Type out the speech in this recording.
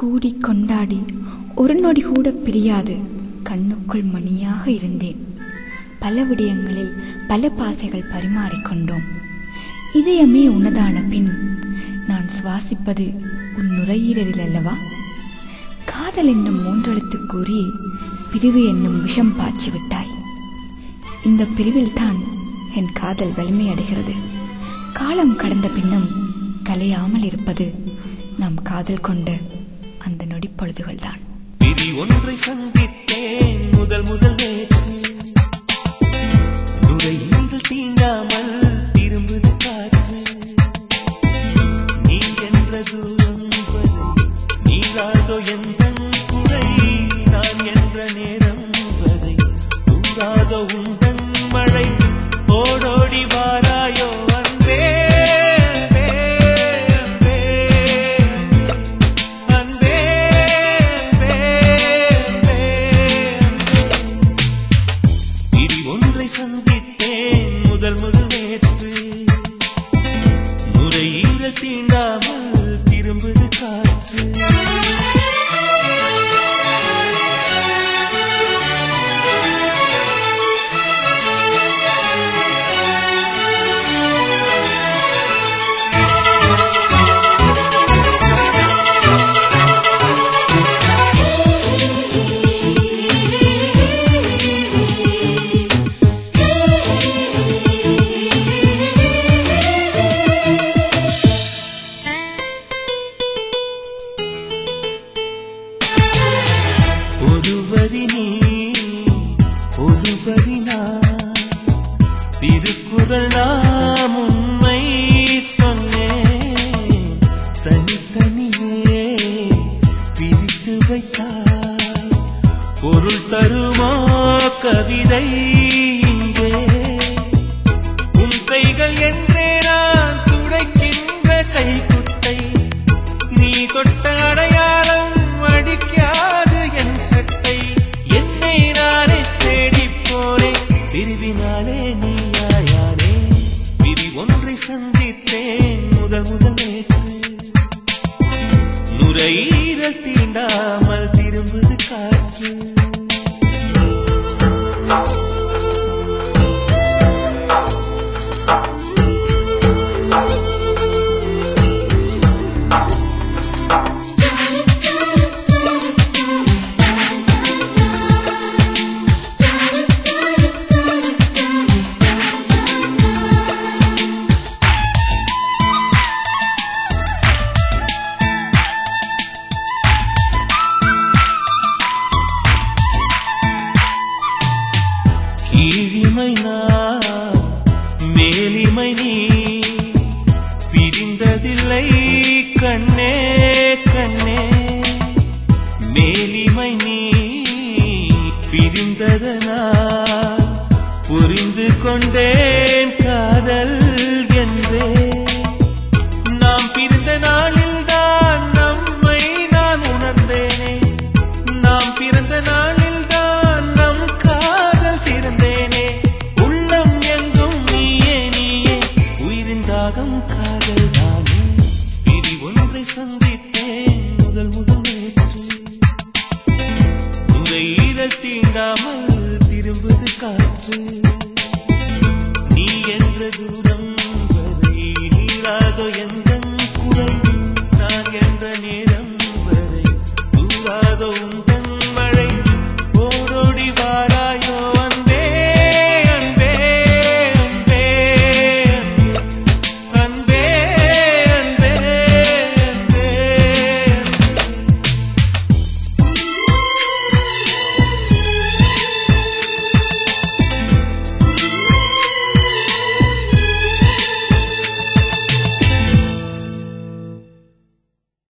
கூடி கொண்டாடி ஒரு நொடி கூட பிரியாது கண்ணுக்குள் மணியாக இருந்தேன் பல விடயங்களில் பல பாசைகள் பரிமாறிக்கொண்டோம் இதயமே உனதான பின் நான் சுவாசிப்பது உன் நுரையீரலில் அல்லவா காதல் என்னும் மூன்றெழுத்து கூறி பிரிவு என்னும் விஷம் பாய்ச்சி விட்டாய் இந்த பிரிவில்தான் என் காதல் வலிமையடைகிறது காலம் கடந்த பின்னும் கலையாமல் இருப்பது நாம் காதல் கொண்ட அந்த நொடிப்பொழுதுகள்தான் விதி ஒன்றை சந்தித்தேன் முதல் முதல் நேற்று நுரையீரல் தீண்டாமல் திரும்புது காற்று நீ என்ற தூரம் வரை நீளாதோ எந்த குறை நான் என்ற நேரம் வரை தூராதோ உந்தன் மழை ஓடோடி வாராயோ அன்பே அன்பே, அன்பே, அன்பே, அன்பே, அன்பே. பிரி ஒன்றை சந்தித்தேன் முதல் முதல் நேற்று நுரையீரல் தீண்டாமல் திரும்புது காற்று ஒருவரி நீ ஒருவரி நான் திருக்குறள் நாம் உண்மை சொன்னேன் தனித்தனியே பிரித்து வைத்தால் பொருள் தருமோ கவிதை இங்கே உன் கைகள் என்றே நான் துடைக்கின்ற கைக்குட்டை நீ தொட்ட அடையாளம் அடிக்காது என் சட்டை என்னை நானே தேடிப் போனேன் பிரிவினாலே நீயாயானே பிரி ஒன்றை சந்தித்தேன் முதல் முதல் நேற்று நுரையீரல்